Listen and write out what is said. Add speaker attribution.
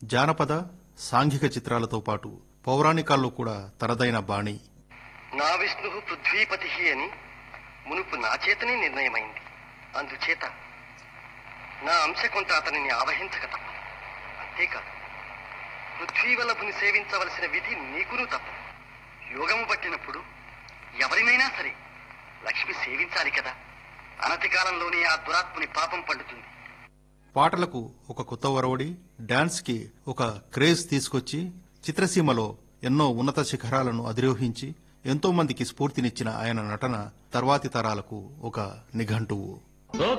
Speaker 1: జానపద సాంఘిక చిత్రాలతో పాటు పౌరాణికాల్లో కూడా తనదైన బాణి
Speaker 2: నా విష్ణు పృథ్వీపతి అని మునుపు నా చేతనే నిర్ణయమైంది అందుచేత నా అంశ కొంత అతనిని ఆవహించక తప్ప అంతేకాదు పృథ్వీవల్లభుని సేవించవలసిన విధి నీకును తప్ప యోగము పట్టినప్పుడు ఎవరినైనా సరే లక్ష్మి సేవించాలి కదా అనతి కాలంలోనే ఆ దురాత్ముని పాపం పండుతుంది
Speaker 1: పాటలకు ఒక కొత్త ఒరవడి డాన్స్ కి ఒక క్రేజ్ తీసుకొచ్చి చిత్రసీమలో ఎన్నో ఉన్నత శిఖరాలను అధిరోహించి ఎంతో మందికి స్ఫూర్తినిచ్చిన ఆయన నటన తర్వాతి తరాలకు ఒక నిఘంటువు